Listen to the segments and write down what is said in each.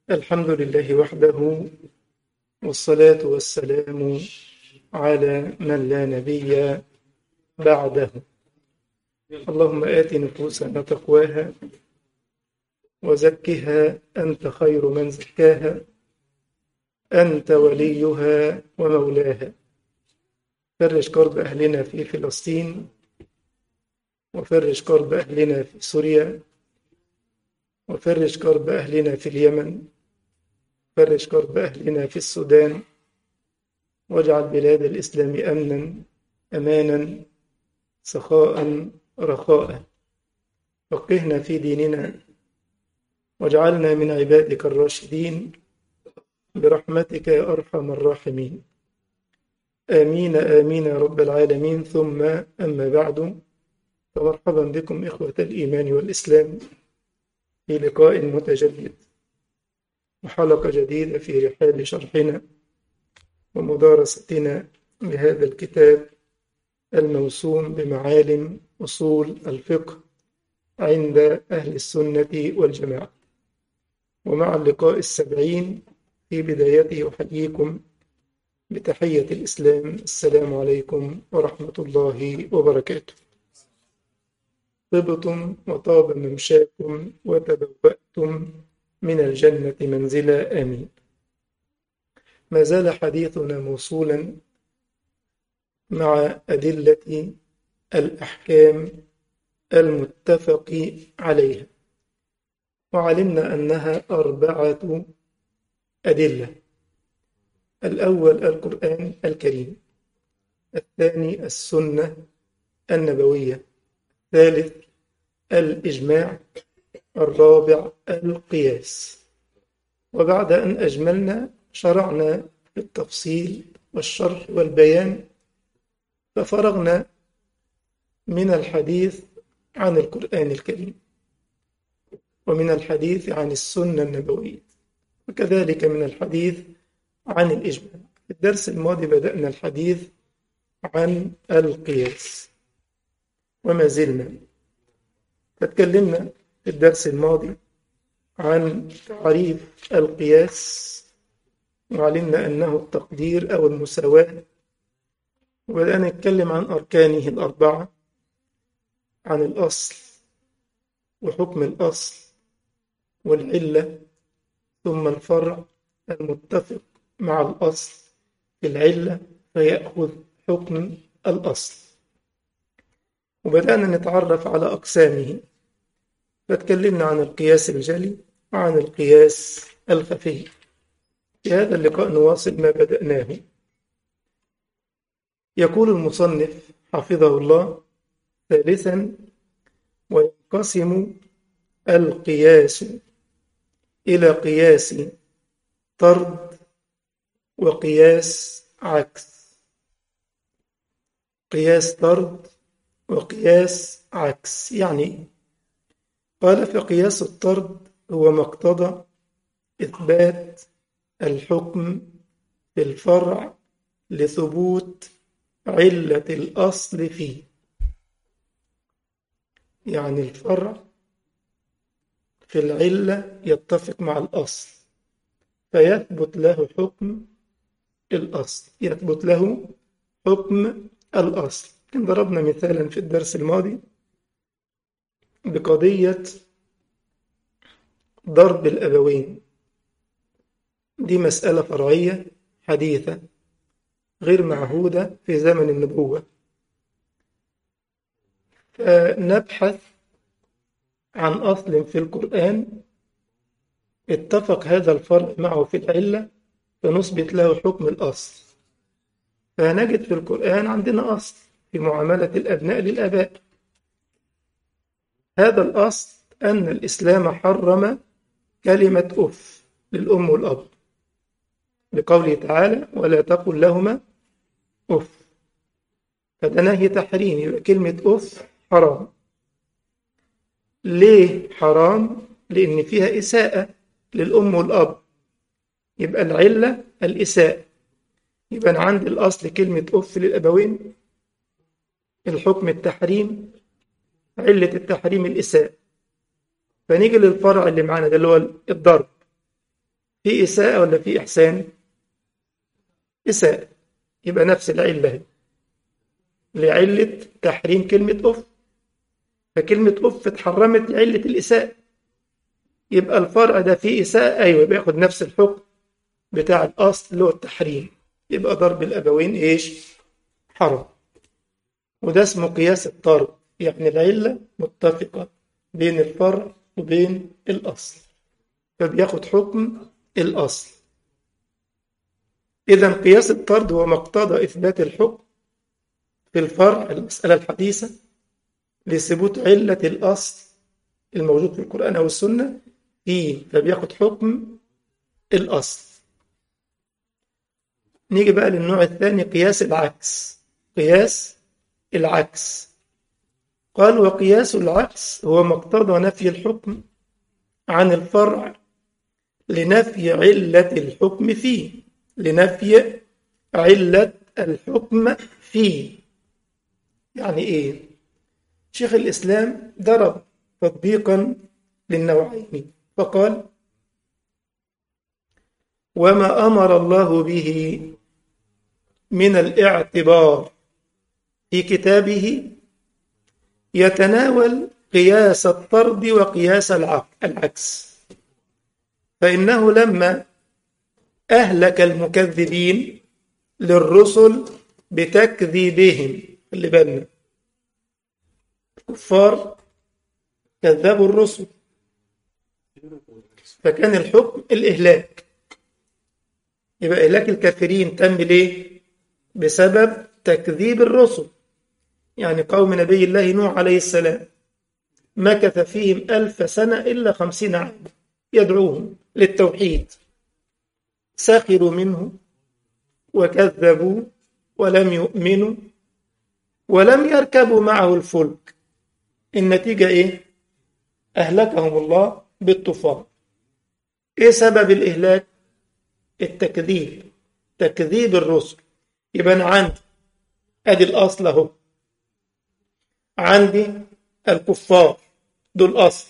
الحمد لله وحده والصلاة والسلام على من لا نبي بعده اللهم آت نفوسنا تقواها وزكها أنت خير من زكاها أنت وليها ومولاها فرج كرب أهلنا في فلسطين وفرج كرب أهلنا في سوريا وفرج كرب أهلنا في اليمن فرج كرب أهلنا في السودان واجعل بلاد الإسلام أمنا أمانا سخاء رخاء فقهنا في ديننا واجعلنا من عبادك الراشدين برحمتك يا أرحم الراحمين آمين آمين يا رب العالمين ثم أما بعد فمرحبا بكم إخوة الإيمان والإسلام في لقاء متجدد وحلقة جديدة في رحاب شرحنا ومدارستنا لهذا الكتاب الموسوم بمعالم أصول الفقه عند أهل السنة والجماعة ومع اللقاء السبعين في بدايته أحييكم بتحية الإسلام السلام عليكم ورحمة الله وبركاته طبتم وطاب ممشاكم وتبوأتم من الجنة منزلا آمين ما زال حديثنا موصولا مع أدلة الأحكام المتفق عليها وعلمنا أنها أربعة أدلة الأول القرآن الكريم الثاني السنة النبوية الثالث الإجماع الرابع القياس وبعد أن أجملنا شرعنا في التفصيل والشرح والبيان ففرغنا من الحديث عن القرآن الكريم ومن الحديث عن السنة النبوية وكذلك من الحديث عن الإجماع في الدرس الماضي بدأنا الحديث عن القياس وما زلنا فتكلمنا في الدرس الماضي عن تعريف القياس وعلمنا أنه التقدير أو المساواة وبدأنا نتكلم عن أركانه الأربعة عن الأصل وحكم الأصل والعلة ثم الفرع المتفق مع الأصل في العلة فيأخذ حكم الأصل وبدأنا نتعرف على أقسامه فتكلمنا عن القياس الجلي وعن القياس الخفي في هذا اللقاء نواصل ما بدأناه يقول المصنف حفظه الله ثالثا وينقسم القياس إلى قياس طرد وقياس عكس قياس طرد وقياس عكس يعني قال فقياس الطرد هو ما اقتضى إثبات الحكم في الفرع لثبوت علة الأصل فيه يعني الفرع في العلة يتفق مع الأصل فيثبت له حكم الأصل يثبت له حكم الأصل كان ضربنا مثالا في الدرس الماضي بقضية ضرب الأبوين دي مسألة فرعية حديثة غير معهودة في زمن النبوة فنبحث عن أصل في القرآن اتفق هذا الفرع معه في العلة فنثبت له حكم الأصل فنجد في القرآن عندنا أصل في معاملة الأبناء للآباء هذا الأصل أن الإسلام حرم كلمة أف للأم والأب لقوله تعالى ولا تقل لهما أف فده نهي تحريم يبقى كلمة أف حرام ليه حرام؟ لأن فيها إساءة للأم والأب يبقى العلة الإساءة يبقى أنا عندي الأصل كلمة أف للأبوين الحكم التحريم علة التحريم الإساءة فنيجي للفرع اللي معانا ده اللي هو الضرب في إساءة ولا في إحسان إساءة يبقى نفس العلة هي لعلة تحريم كلمة أف فكلمة أف اتحرمت لعلة الإساءة يبقى الفرع ده فيه إساءة أيوة بياخد نفس الحكم بتاع الأصل اللي هو التحريم يبقى ضرب الأبوين إيش حرام وده اسمه قياس الطرد يعني العلة متفقة بين الفرع وبين الأصل فبياخد حكم الأصل إذا قياس الطرد هو مقتضى إثبات الحكم في الفرع المسألة الحديثة لثبوت علة الأصل الموجود في القرآن أو السنة فيه فبياخد حكم الأصل نيجي بقى للنوع الثاني قياس العكس قياس العكس قال وقياس العكس هو مقتضى نفي الحكم عن الفرع لنفي علة الحكم فيه لنفي علة الحكم فيه يعني ايه شيخ الإسلام ضرب تطبيقا للنوعين فقال وما أمر الله به من الاعتبار في كتابه يتناول قياس الطرد وقياس العكس فإنه لما أهلك المكذبين للرسل بتكذيبهم اللي بالنا الكفار كذبوا الرسل فكان الحكم الإهلاك يبقى إهلاك الكافرين تم ليه؟ بسبب تكذيب الرسل يعني قوم نبي الله نوح عليه السلام مكث فيهم ألف سنة إلا خمسين عام يدعوهم للتوحيد سخروا منه وكذبوا ولم يؤمنوا ولم يركبوا معه الفلك النتيجة إيه؟ أهلكهم الله بالطوفان إيه سبب الإهلاك؟ التكذيب تكذيب الرسل يبقى أنا عندي أدي الأصل أهو عندي الكفار دول أصل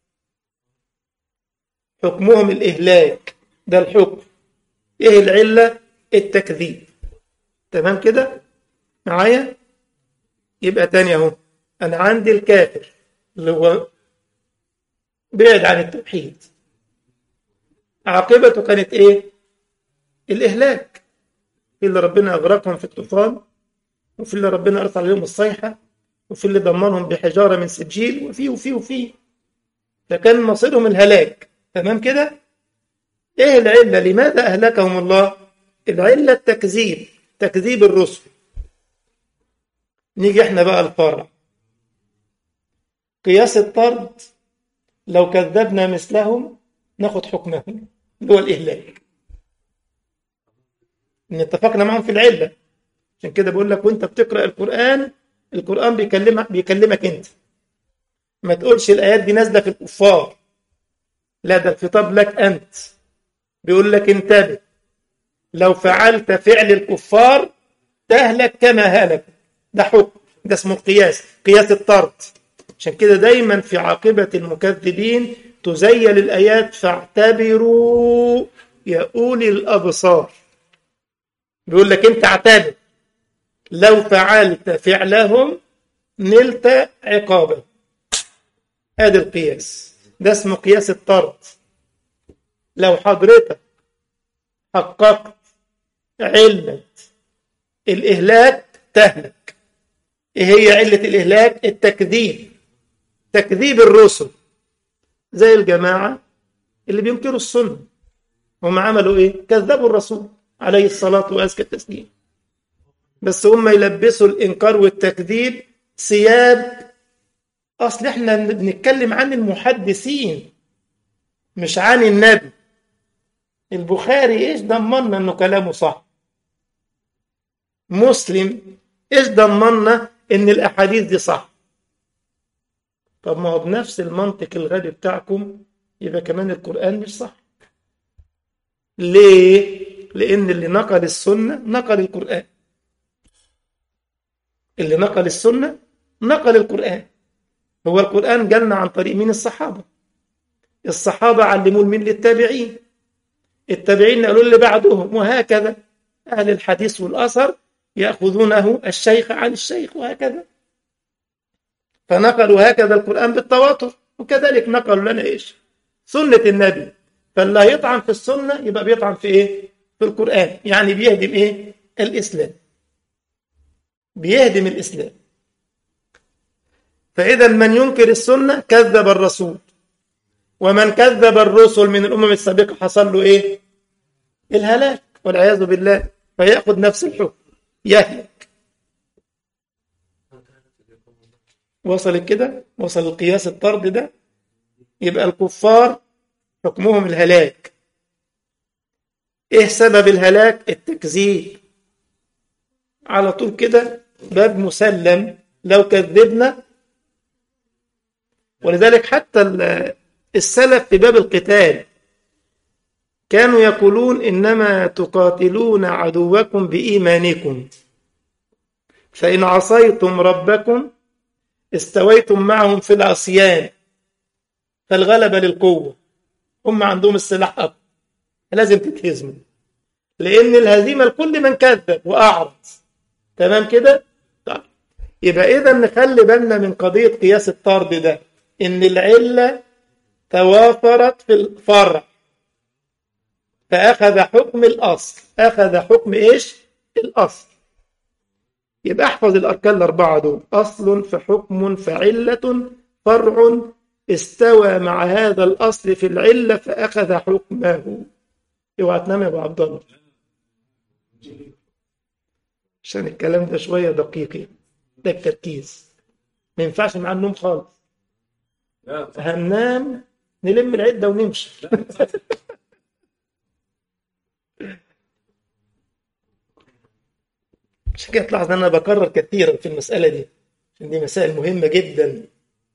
حكمهم الإهلاك ده الحكم إيه العلة؟ التكذيب تمام كده؟ معايا؟ يبقى تاني أهو أنا عندي الكافر اللي هو بعد عن التوحيد عاقبته كانت إيه؟ الإهلاك في اللي ربنا أغرقهم في الطوفان وفي اللي ربنا أرسل عليهم الصيحة وفي اللي دمرهم بحجارة من سجيل وفي وفي وفي فكان مصيرهم الهلاك تمام كده؟ إيه العلة؟ لماذا أهلكهم الله؟ العلة التكذيب تكذيب الرسل نيجي احنا بقى الفرع قياس الطرد لو كذبنا مثلهم ناخد حكمهم اللي هو الإهلاك إن اتفقنا معهم في العلة عشان كده بقول لك وانت بتقرأ القرآن القرآن بيكلمك بيكلمك انت ما تقولش الآيات دي نازلة في الكفار لا ده الخطاب لك أنت بيقول لك انتبه لو فعلت فعل الكفار تهلك كما هلك ده حكم ده اسمه القياس قياس الطرد عشان كده دايما في عاقبة المكذبين تزيل الآيات فاعتبروا يا أولي الأبصار بيقول لك أنت اعتبر لو فعلت فعلهم نلت عقابا هذا القياس ده اسمه قياس الطرد لو حضرتك حققت علة الإهلاك تهلك إيه هي علة الإهلاك التكذيب تكذيب الرسل زي الجماعة اللي بينكروا السنة هم عملوا إيه كذبوا الرسول عليه الصلاة وأزكى التسليم بس هم يلبسوا الإنكار والتكذيب ثياب أصل إحنا بنتكلم عن المحدثين مش عن النبي البخاري إيش ضمننا إنه كلامه صح مسلم إيش ضمننا إن الأحاديث دي صح طب ما هو بنفس المنطق الغبي بتاعكم يبقى كمان القرآن مش صح ليه؟ لأن اللي نقل السنة نقل القرآن اللي نقل السنة نقل القرآن هو القرآن جالنا عن طريق مين الصحابة الصحابة علموا من للتابعين التابعين قالوا اللي بعدهم وهكذا أهل الحديث والأثر يأخذونه الشيخ عن الشيخ وهكذا فنقلوا هكذا القرآن بالتواتر وكذلك نقلوا لنا إيش سنة النبي فاللي يطعن في السنة يبقى بيطعن في إيه في القرآن يعني بيهدم إيه الإسلام بيهدم الإسلام فإذا من ينكر السنة كذب الرسول ومن كذب الرسل من الأمم السابقة حصل له إيه الهلاك والعياذ بالله فيأخذ نفس الحكم يهلك وصل كده وصل القياس الطرد ده يبقى الكفار حكمهم الهلاك ايه سبب الهلاك التكذيب على طول كده باب مسلم لو كذبنا ولذلك حتى السلف في باب القتال كانوا يقولون إنما تقاتلون عدوكم بإيمانكم فإن عصيتم ربكم استويتم معهم في العصيان فالغلبة للقوة هم عندهم السلاح أكبر لازم تتهزموا لأن الهزيمة لكل من كذب وأعرض تمام كده؟ طيب يبقى إذا نخلي بالنا من قضية قياس الطرد ده إن العلة توافرت في الفرع فأخذ حكم الأصل أخذ حكم إيش؟ الأصل يبقى احفظ الأركان الأربعة دول أصل فحكم فعلة فرع استوى مع هذا الأصل في العلة فأخذ حكمه اوعى تنام يا أبو عبد الله عشان الكلام ده شوية دقيق ده التركيز ما ينفعش مع النوم خالص هننام نلم العدة ونمشي عشان كده تلاحظ ان انا بكرر كثيرا في المساله دي عشان دي مسائل مهمه جدا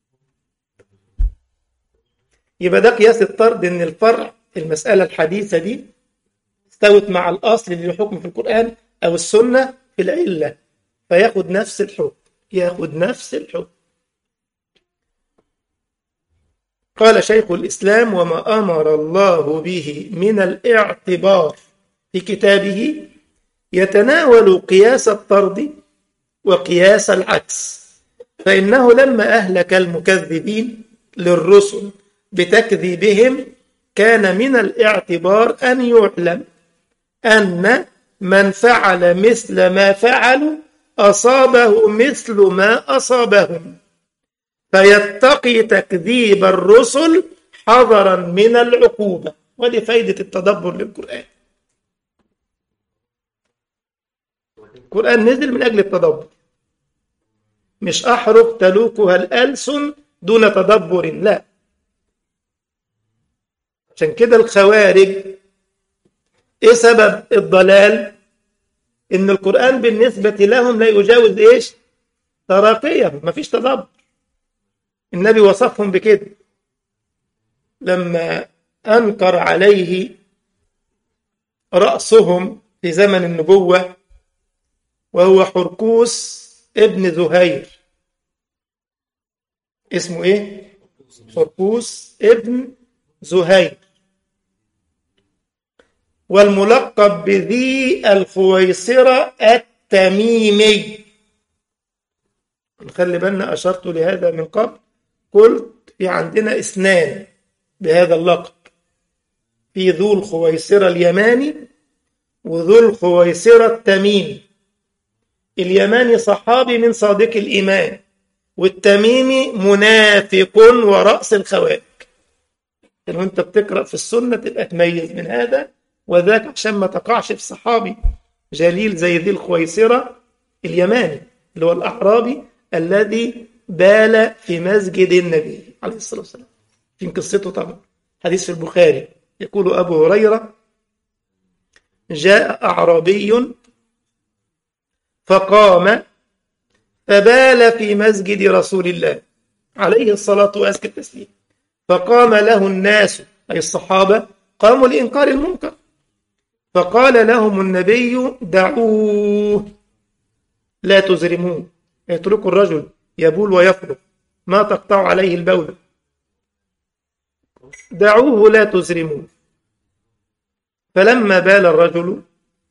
يبقى ده قياس الطرد ان الفرع المساله الحديثه دي استوت مع الاصل اللي له حكم في القران او السنه في العله فياخد نفس الحكم ياخد نفس الحكم قال شيخ الاسلام وما امر الله به من الاعتبار في كتابه يتناول قياس الطرد وقياس العكس فإنه لما أهلك المكذبين للرسل بتكذيبهم كان من الاعتبار أن يعلم أن من فعل مثل ما فعلوا أصابه مثل ما أصابهم فيتقي تكذيب الرسل حذرا من العقوبة ودي فايدة التدبر للقرآن القرآن نزل من أجل التدبر مش أحرف تلوكها الألسن دون تدبر لا عشان كده الخوارج إيه سبب الضلال إن القرآن بالنسبة لهم لا يجاوز إيش تراقية مفيش تدبر النبي وصفهم بكده لما أنكر عليه رأسهم في زمن النبوة وهو حركوس ابن زهير اسمه ايه حركوس ابن زهير والملقب بذي الخويصرة التميمي نخلي بالنا أشرت لهذا من قبل قلت في عندنا اثنان بهذا اللقب في ذو الخويصرة اليماني وذو الخويصرة التميمي اليماني صحابي من صادق الإيمان والتميمي منافق ورأس الخوارج لو أنت بتقرأ في السنة تبقى تميز من هذا وذاك عشان ما تقعش في صحابي جليل زي ذي الخويصرة اليماني اللي هو الأعرابي الذي بال في مسجد النبي عليه الصلاة والسلام في قصته طبعا حديث في البخاري يقول أبو هريرة جاء أعرابي فقام فبال في مسجد رسول الله عليه الصلاة وأزكى التسليم فقام له الناس أي الصحابة قاموا لإنكار المنكر فقال لهم النبي دعوه لا تزرموه اتركوا الرجل يبول ويفرغ ما تقطع عليه البول دعوه لا تزرموه فلما بال الرجل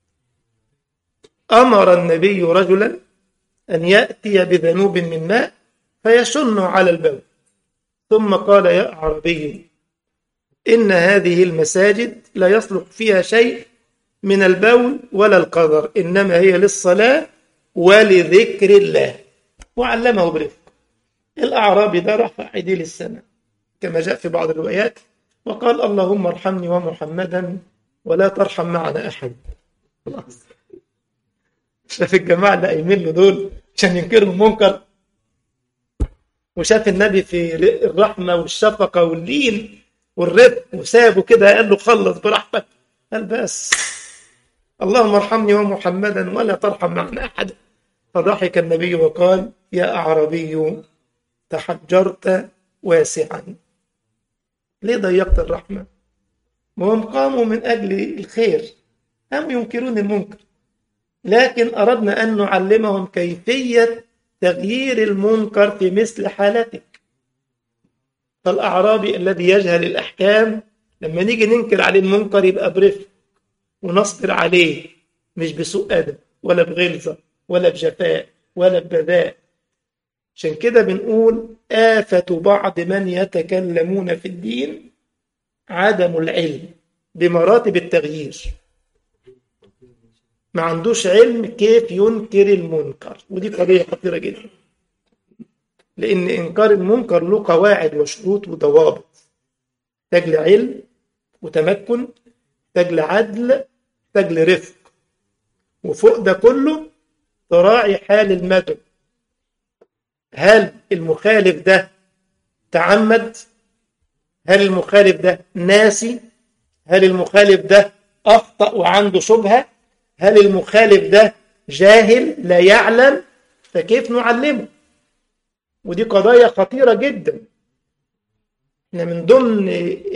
أمر النبي رجلا أن يأتي بذنوب من ماء فيشن على البول ثم قال يا أعرابي إن هذه المساجد لا يصلح فيها شيء من البول ولا القدر إنما هي للصلاة ولذكر الله وعلمه برفق الأعرابي ده رفع ايديه للسماء كما جاء في بعض الروايات وقال اللهم ارحمني ومحمدا ولا ترحم معنا أحد خلاص شاف الجماعة اللي قايمين له دول عشان ينكروا المنكر وشاف النبي في الرحمة والشفقة واللين والرفق وسابه كده قال له خلص براحتك قال بس اللهم ارحمني ومحمدا ولا ترحم معنا أحد فضحك النبي وقال يا أعرابي تحجرت واسعا ليه ضيقت الرحمة وهم قاموا من أجل الخير هم ينكرون المنكر لكن أردنا أن نعلمهم كيفية تغيير المنكر في مثل حالتك فالأعرابي الذي يجهل الأحكام لما نيجي ننكر عليه المنكر يبقى برفق ونصبر عليه مش بسوء أدب ولا بغلظة ولا بجفاء ولا ببذاء عشان كده بنقول آفة بعض من يتكلمون في الدين عدم العلم بمراتب التغيير ما عندوش علم كيف ينكر المنكر ودي قضية خطيرة جدا لأن إنكار المنكر له قواعد وشروط وضوابط تجل علم وتمكن تجل عدل تجل رفق وفوق ده كله تراعي حال المدعو هل المخالف ده تعمد هل المخالف ده ناسي هل المخالف ده أخطأ وعنده شبهة هل المخالف ده جاهل لا يعلم فكيف نعلمه ودي قضايا خطيرة جدا احنا من ضمن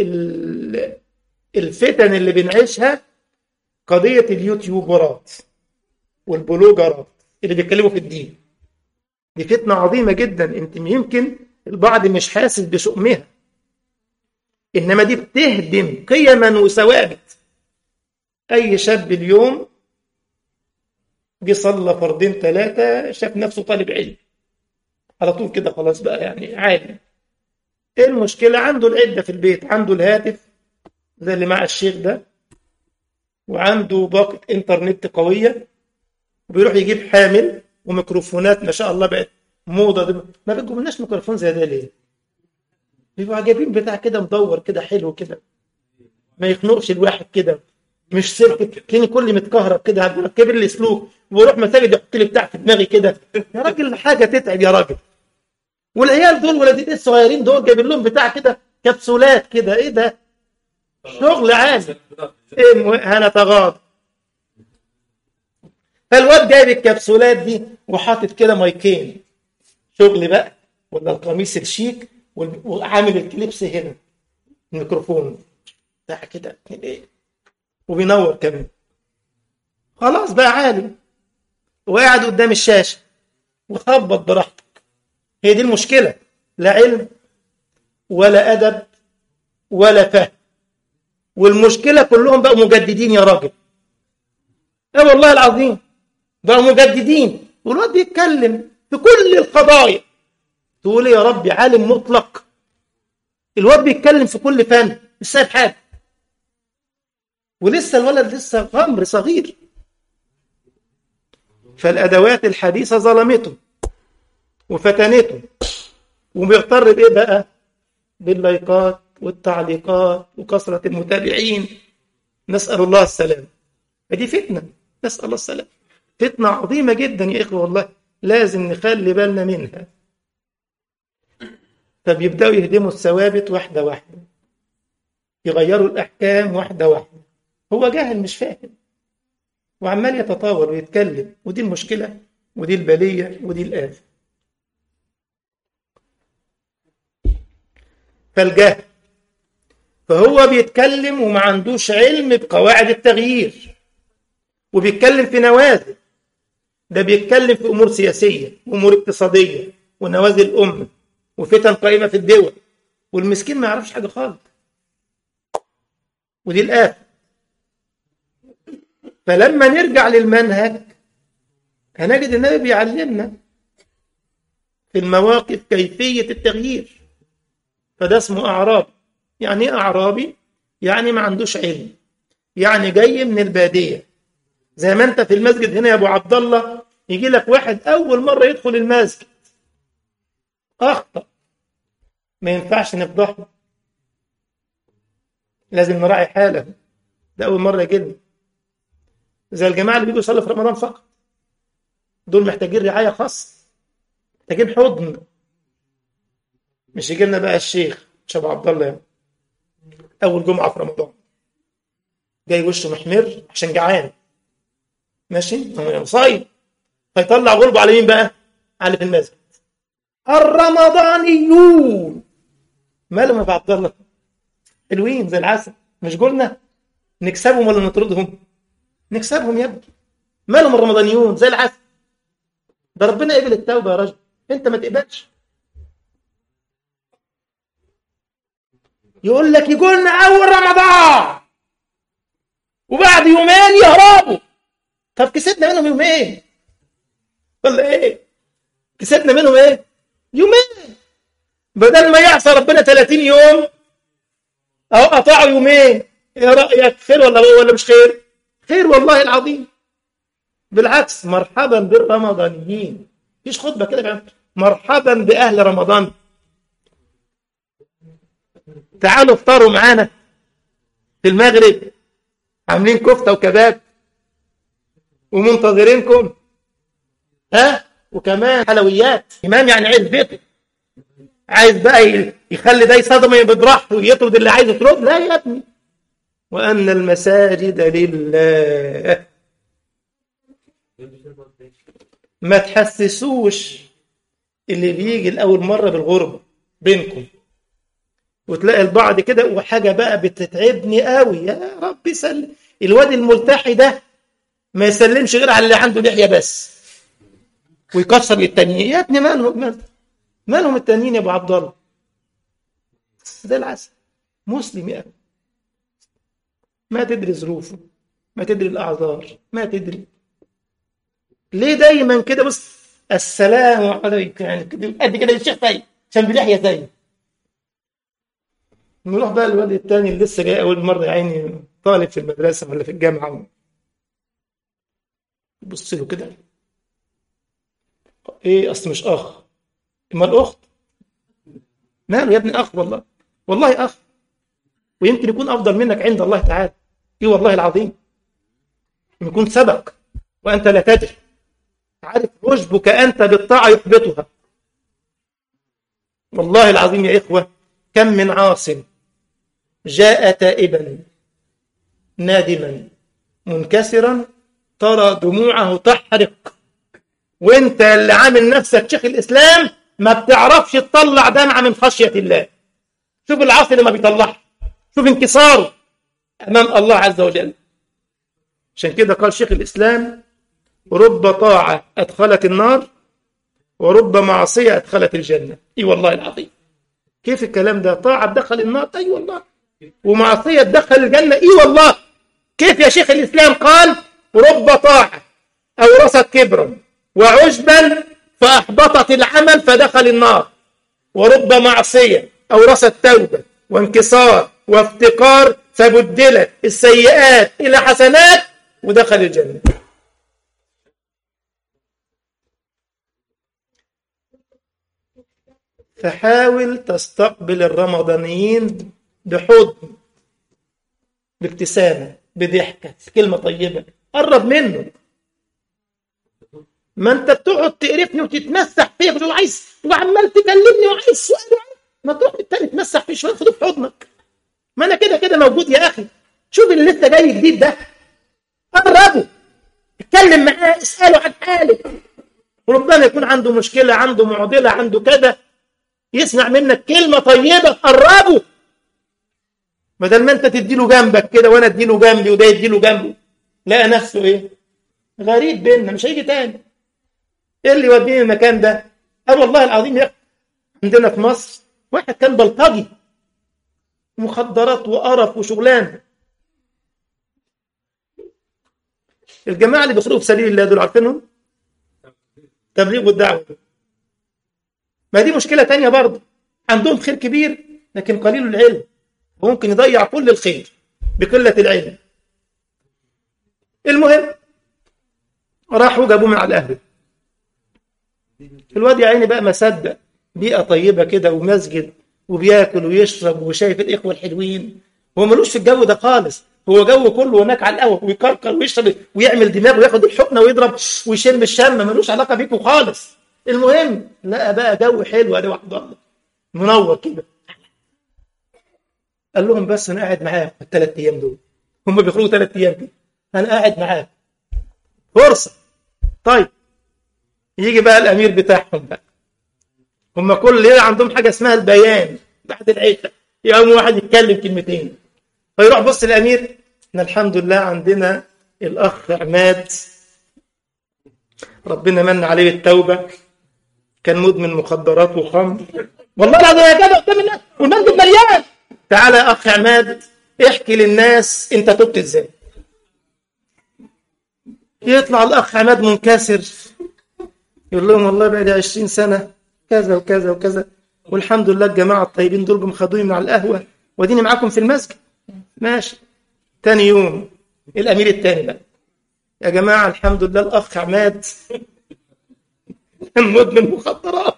الفتن اللي بنعيشها قضية اليوتيوبرات والبلوجرات اللي بيتكلموا في الدين دي فتنة عظيمة جدا انت يمكن البعض مش حاسس بشؤمها انما دي بتهدم قيما وثوابت اي شاب اليوم جه صلى فردين ثلاثة شاف نفسه طالب علم على طول كده خلاص بقى يعني عادي ايه المشكلة عنده العدة في البيت عنده الهاتف زي اللي مع الشيخ ده وعنده باقة انترنت قوية وبيروح يجيب حامل وميكروفونات ما شاء الله بقت موضة دي. ما بتجيبلناش ميكروفون زي ده ليه؟ بيبقوا جايبين بتاع كده مدور كده حلو كده ما يخنقش الواحد كده مش سلك تلاقيني كل متكهرب كده هركب لي سلوك ويروح مساجد يحط لي بتاع في دماغي كده يا راجل حاجه تتعب يا راجل والعيال دول ولادين الصغيرين دول جايبين لهم بتاع كده كبسولات كده ايه ده شغل عادي ايه هنتغاضى فالواد جايب الكبسولات دي وحاطط كده مايكين شغل بقى ولا القميص الشيك وعامل الكليبس هنا الميكروفون بتاع كده ايه وبينور كمان خلاص بقى عالم وقاعد قدام الشاشة وخبط براحتك هي دي المشكلة لا علم ولا أدب ولا فهم والمشكلة كلهم بقوا مجددين يا راجل اه والله العظيم بقوا مجددين والواد بيتكلم في كل القضايا تقول يا ربي عالم مطلق الواد بيتكلم في كل فن مش سايب حاجه ولسه الولد لسه غمر صغير فالادوات الحديثه ظلمته وفتنته وبيغتر بايه بقى باللايكات والتعليقات وكثره المتابعين نسال الله السلام فدي فتنه نسال الله السلام فتنه عظيمه جدا يا اخوه والله لازم نخلي بالنا منها فبيبداوا يهدموا الثوابت واحده واحده يغيروا الاحكام واحده واحده هو جاهل مش فاهم وعمال يتطاول ويتكلم ودي المشكله ودي البليه ودي الآفة فالجهل فهو بيتكلم وما عندوش علم بقواعد التغيير وبيتكلم في نوازل ده بيتكلم في امور سياسيه وامور اقتصاديه ونوازل الامه وفتن قائمه في الدول والمسكين ما يعرفش حاجه خالص ودي الآفة فلما نرجع للمنهج هنجد النبي بيعلمنا في المواقف كيفية التغيير فده اسمه أعرابي يعني ايه أعرابي؟ يعني ما عندوش علم يعني جاي من البادية زي ما انت في المسجد هنا يا ابو عبد الله يجي لك واحد اول مرة يدخل المسجد اخطأ ما ينفعش نفضحه لازم نراعي حاله ده اول مرة يجي لنا زي الجماعة اللي بيجوا يصلوا في رمضان فقط دول محتاجين رعاية خاصة محتاجين حضن مش يجي لنا بقى الشيخ شباب عبد الله يعني. اول جمعة في رمضان جاي وشه محمر عشان جعان ماشي صايم فيطلع غلبه على مين بقى على في المسجد الرمضانيون مالهم يا عبد الله حلوين زي العسل مش قلنا نكسبهم ولا نطردهم نكسبهم يا ابني مالهم الرمضانيون زي العسل ده ربنا قبل التوبه يا راجل انت ما تقبلش يقول لك يقولنا اول رمضان وبعد يومين يهربوا طب كسبنا منهم يومين ولا ايه كسبنا منهم ايه يومين بدل ما يعصى ربنا 30 يوم اهو قطعوا يومين ايه رايك خير ولا ولا مش خير خير والله العظيم بالعكس مرحبا بالرمضانيين مفيش خطبه كده مرحبا باهل رمضان تعالوا افطروا معانا في المغرب عاملين كفته وكباب ومنتظرينكم ها وكمان حلويات امام يعني عايز بيته عايز بقى يخلي ده يصدم براحته ويطرد اللي عايز يطرد لا يا ابني وان المساجد لله ما تحسسوش اللي بيجي لاول مره بالغربه بينكم وتلاقي البعض كده وحاجه بقى بتتعبني قوي يا رب سلم الواد الملتحي ده ما يسلمش غير على اللي عنده لحيه بس ويكسر للتانيين يا ابني مالهم مالهم مالهم التانيين يا ابو عبد الله زي العسل مسلم يا ابني ما تدري ظروفه ما تدري الاعذار ما تدري ليه دايما كده بص السلام عليكم يعني قد كده الشيخ طيب عشان بلحيه زي نروح بقى الواد التاني اللي لسه جاي اول مره يا عيني طالب في المدرسه ولا في الجامعه يبص له كده ايه اصل مش اخ اما الاخت ماله يا ابني اخ والله والله اخ ويمكن يكون افضل منك عند الله تعالى ايه والله العظيم يكون سبق وانت لا تدري عارف رشبك انت بالطاعه يحبطها والله العظيم يا اخوه كم من عاص جاء تائبا نادما منكسرا ترى دموعه تحرق وانت اللي عامل نفسك شيخ الاسلام ما بتعرفش تطلع دمعه من خشيه الله شوف العاصي اللي ما بيطلعش شوف انكساره امام الله عز وجل عشان كده قال شيخ الاسلام رب طاعه ادخلت النار ورب معصيه ادخلت الجنه اي والله العظيم كيف الكلام ده طاعه تدخل النار اي والله ومعصيه تدخل الجنه اي والله كيف يا شيخ الاسلام قال رب طاعه اورثت كبرا وعجبا فأحبطت العمل فدخل النار ورب معصية أورثت توبة وانكسار وافتقار فبدلت السيئات إلى حسنات ودخل الجنة فحاول تستقبل الرمضانيين بحضن بابتسامة بضحكة كلمة طيبة قرب منه ما انت بتقعد تقرفني وتتمسح فيا وتقول عايز وعمال تكلمني وعايز سؤال ما تروح التاني تمسح فيه شويه خده في حضنك ما انا كده كده موجود يا اخي شوف اللي لسه جاي جديد ده قربه اتكلم معاه اساله عن حاله وربما يكون عنده مشكله عنده معضله عنده كذا يسمع منك كلمه طيبه قربه بدل ما انت تديله جنبك كده وانا اديله جنبي وده يديله جنبه لقى نفسه ايه غريب بيننا مش هيجي تاني ايه اللي يوديني المكان ده اه والله العظيم يا عندنا في مصر واحد كان بلطجي مخدرات وقرف وشغلانه الجماعة اللي بيخرجوا في سبيل الله دول عارفينهم تبليغ والدعوة ما دي مشكلة تانية برضه عندهم خير كبير لكن قليل العلم ممكن يضيع كل الخير بقلة العلم المهم راحوا جابوه من على القهوة الواد يا عيني بقى ما صدق بيئة طيبة كده ومسجد وبياكل ويشرب وشايف الإخوة الحلوين هو ملوش في الجو ده خالص هو جو كله هناك على القهوة ويكركر ويشرب ويعمل دماغ وياخد الحقنة ويضرب ويشم الشم ملوش علاقة بيكوا خالص المهم لقى بقى جو حلو ادي واحد الله منور كده قال لهم بس انا قاعد معاكم الثلاث ايام دول هم بيخرجوا ثلاث ايام كده انا قاعد معاكم فرصه طيب يجي بقى الامير بتاعهم بقى هم كل ليله عندهم حاجه اسمها البيان بعد العشاء يقوم واحد يتكلم كلمتين فيروح بص الامير احنا الحمد لله عندنا الاخ عماد ربنا من عليه التوبه كان مدمن مخدرات وخمر والله العظيم يا جدع قدام الناس والمسجد مليان تعالى يا اخ عماد احكي للناس انت تبت ازاي يطلع الاخ عماد منكسر يقول لهم والله بقى لي 20 سنه كذا وكذا وكذا والحمد لله الجماعه الطيبين دول جم خدوني من على القهوه واديني معاكم في المسجد ماشي تاني يوم الامير التاني بقى يا جماعه الحمد لله الاخ عماد كان مدمن مخدرات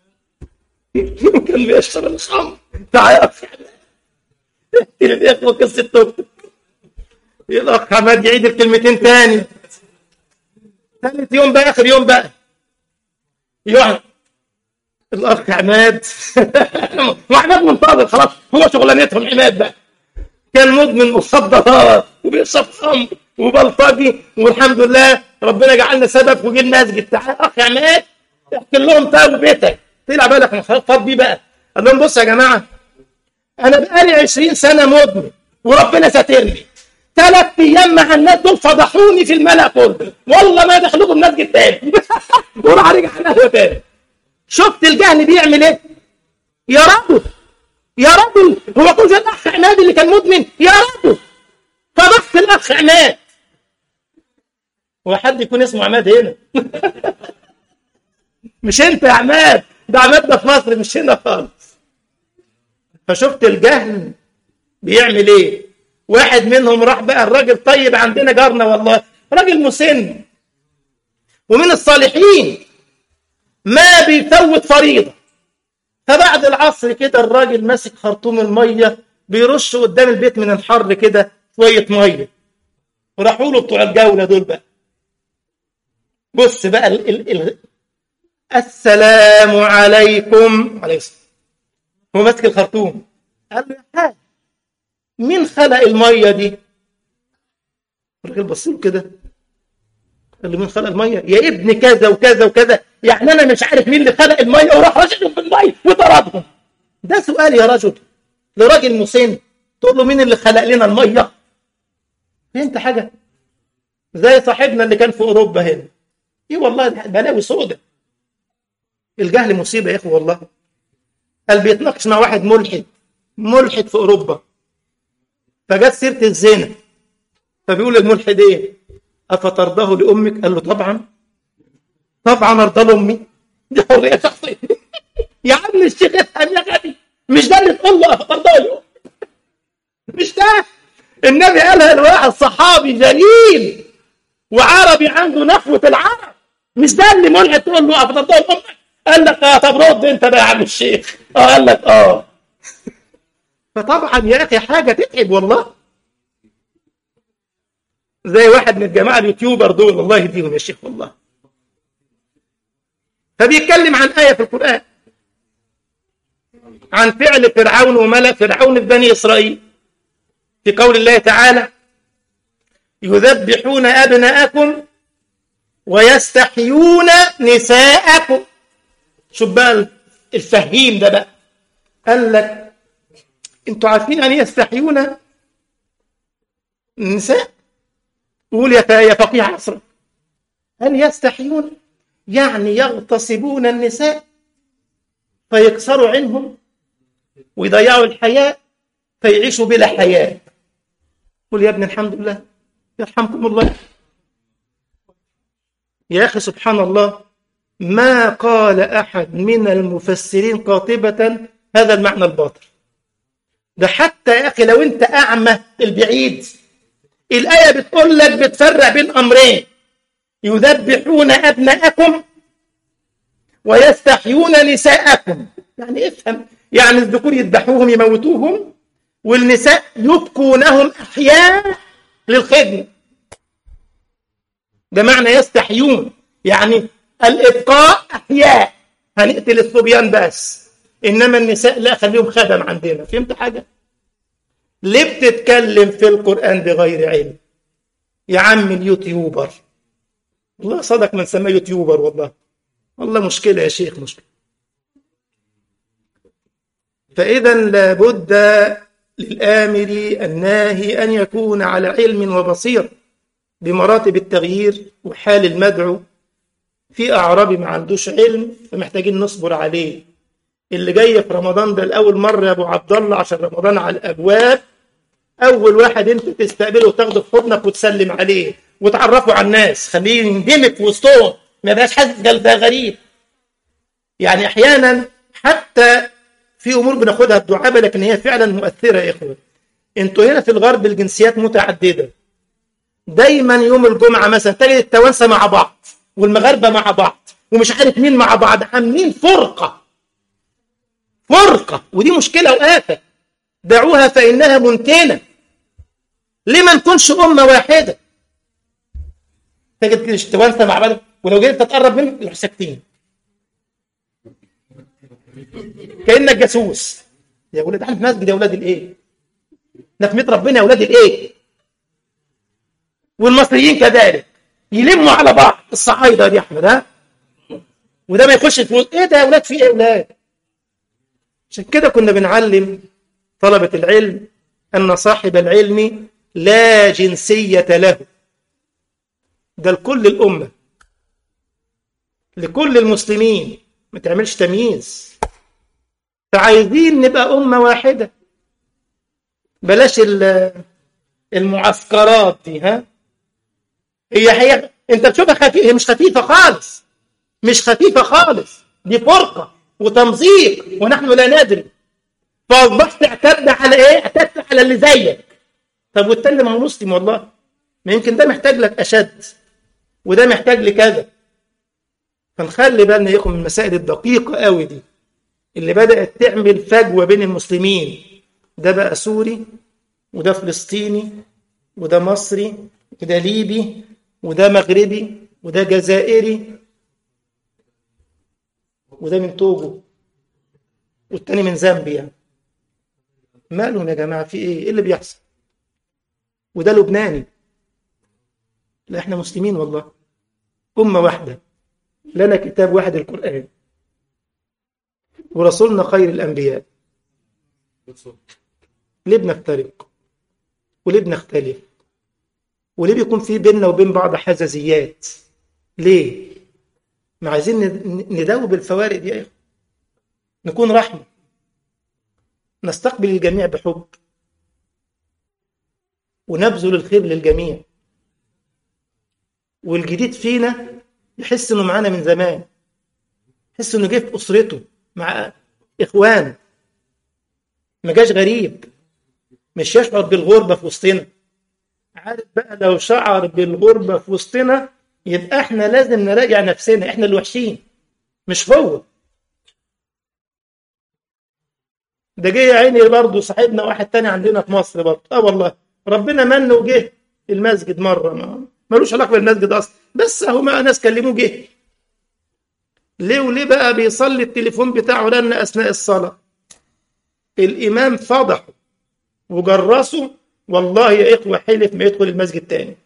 وكان بيشرب الخمر تعال يا اخ احكي للاخوه قصه توبتك الاخ عماد يعيد الكلمتين تاني ثالث يوم بقى اخر يوم بقى يقعد الاخ عماد وعماد منتظر خلاص هو شغلانتهم عماد بقى كان مدمن مخدرات وبيشرب خمر وبلطجي والحمد لله ربنا جعلنا سبب وجي المسجد تعال اخ عماد احكي لهم توبتك طلع بالك فاض بيه بقى قال لهم بصوا يا جماعه انا بقالي 20 سنه مدمن وربنا ساترني ثلاث ايام مع الناس دول فضحوني في الملأ كله والله ما دخلوكم مسجد تاني وراح رجع على القهوه تاني شفت الجهل بيعمل ايه؟ يا رجل يا رجل هو كل زي الاخ عماد اللي كان مدمن يا رجل فضحت الاخ عماد هو حد يكون اسمه عماد هنا مش انت يا عماد ده عماد ده في مصر مش هنا خالص فشفت الجهل بيعمل ايه واحد منهم راح بقى الراجل طيب عندنا جارنا والله راجل مسن ومن الصالحين ما بيفوت فريضه فبعد العصر كده الراجل ماسك خرطوم الميه بيرش قدام البيت من الحر كده شويه ميه وراحوا له بتوع الجوله دول بقى بص بقى ال ال ال السلام عليكم عليه السلام هو ماسك الخرطوم قال له يا حاج مين خلق الميه دي الراجل بص له كده قال له مين خلق الميه يا ابن كذا وكذا وكذا يعني انا مش عارف مين اللي خلق الميه وراح رشدهم في الميه وطردهم ده سؤال يا رجل لراجل مسن تقول له مين اللي خلق لنا الميه فهمت حاجه زي صاحبنا اللي كان في اوروبا هنا ايه والله بلاوي سودة الجهل مصيبه يا اخي والله قال بيتناقش مع واحد ملحد ملحد في اوروبا فجت سيره الزنا فبيقول الملحد ايه افترضاه لامك قال له طبعا طبعا ارضى لامي دي حريه شخصيه يا عم الشيخ افهم يا غبي مش ده اللي تقول له افترضاه لامك مش ده النبي قالها لواحد صحابي جليل وعربي عنده نخوة العرب مش ده اللي ملحد تقول له افترضاه لامك قال لك اه طب رد انت بقى يا عم الشيخ اه قال لك اه فطبعا يا اخي حاجه تتعب والله زي واحد من الجماعه اليوتيوبر دول الله يهديهم يا شيخ والله فبيتكلم عن ايه في القران عن فعل فرعون وملأ فرعون في بني اسرائيل في قول الله تعالى يذبحون ابناءكم ويستحيون نساءكم شوف بقى الفهيم ده بقى قال لك انتوا عارفين يعني يستحيون النساء قول يا يا فقيه عصرك هل يستحيون يعني يغتصبون النساء فيكسروا عنهم ويضيعوا الحياة فيعيشوا بلا حياة قل يا ابن الحمد لله يرحمكم الله يا أخي سبحان الله ما قال أحد من المفسرين قاطبة هذا المعنى الباطل ده حتى يا أخي لو أنت أعمى البعيد الآية بتقول لك بتفرق بين أمرين يذبحون أبناءكم ويستحيون نساءكم يعني افهم يعني الذكور يذبحوهم يموتوهم والنساء يبقونهم أحياء للخدمة ده معنى يستحيون يعني الإبقاء أحياء هنقتل الصبيان بس إنما النساء لا خليهم خدم عندنا فهمت حاجة ليه بتتكلم في القرآن بغير علم يا عم اليوتيوبر والله صدق من سماه يوتيوبر والله والله مشكلة يا شيخ مشكلة فإذا لابد للآمر الناهي أن يكون على علم وبصير بمراتب التغيير وحال المدعو في أعرابي ما عندوش علم فمحتاجين نصبر عليه اللي جاي في رمضان ده لأول مرة يا أبو عبد الله عشان رمضان على الأبواب أول واحد أنت تستقبله وتاخده في حضنك وتسلم عليه وتعرفه على الناس خليه يندمج في وسطهم ما يبقاش حاسس ده غريب يعني أحيانا حتى في أمور بناخدها بدعابة لكن هي فعلا مؤثرة يا إخوة أنتوا هنا في الغرب الجنسيات متعددة دايما يوم الجمعة مثلا تجد التوانسة مع بعض والمغاربة مع بعض ومش عارف مين مع بعض عاملين فرقة فرقة ودي مشكلة وآفة دعوها فإنها منتنة ليه ما نكونش أمة واحدة تجد التوانسة مع بعض ولو جيت تتقرب منهم يروحوا ساكتين كأنك جاسوس يا ولاد احنا في مسجد يا ولاد الايه؟ احنا في بيت ربنا يا ولاد الايه؟ والمصريين كذلك يلموا على بعض الصعايده دي احمد ها وده ما يخش في ايه ده يا ولاد في ايه يا ولاد عشان كده كنا بنعلم طلبة العلم أن صاحب العلم لا جنسية له ده لكل الأمة لكل المسلمين ما تعملش تمييز فعايزين نبقى أمة واحدة بلاش المعسكرات دي ها هي هي انت بتشوفها خفيفه هي مش خفيفه خالص مش خفيفه خالص دي فرقه وتمزيق ونحن لا ندري فاصبحت اعتد على ايه؟ اعتدت على اللي زيك طب والتاني ما هو مسلم والله ما يمكن ده محتاج لك اشد وده محتاج لكذا فنخلي بالنا ياخد من المسائل الدقيقه قوي دي اللي بدات تعمل فجوه بين المسلمين ده بقى سوري وده فلسطيني وده مصري وده ليبي وده مغربي وده جزائري وده من توجو والتاني من زامبيا مالهم يا جماعة في ايه ايه اللي بيحصل وده لبناني لا احنا مسلمين والله أمة واحدة لنا كتاب واحد القرآن ورسولنا خير الأنبياء ليه بنفترق وليه بنختلف وليه بيكون في بيننا وبين بعض حزازيات ليه ما عايزين نداوب الفوارق دي يا اخوه نكون رحمه نستقبل الجميع بحب ونبذل الخير للجميع والجديد فينا يحس انه معانا من زمان يحس انه جه في اسرته مع اخوانه ما جاش غريب مش يشعر بالغربه في وسطنا عارف بقى لو شعر بالغربة في وسطنا يبقى احنا لازم نراجع نفسنا احنا الوحشين مش هو ده جه يا عيني برضه صاحبنا واحد تاني عندنا في مصر برضه اه والله ربنا من وجه المسجد مرة ما ملوش علاقة بالمسجد أصلا بس أهو ما ناس كلموه جه ليه وليه بقى بيصلي التليفون بتاعه لنا أثناء الصلاة الإمام فضحه وجرسه والله يا إخوة حلف ما يدخل المسجد تاني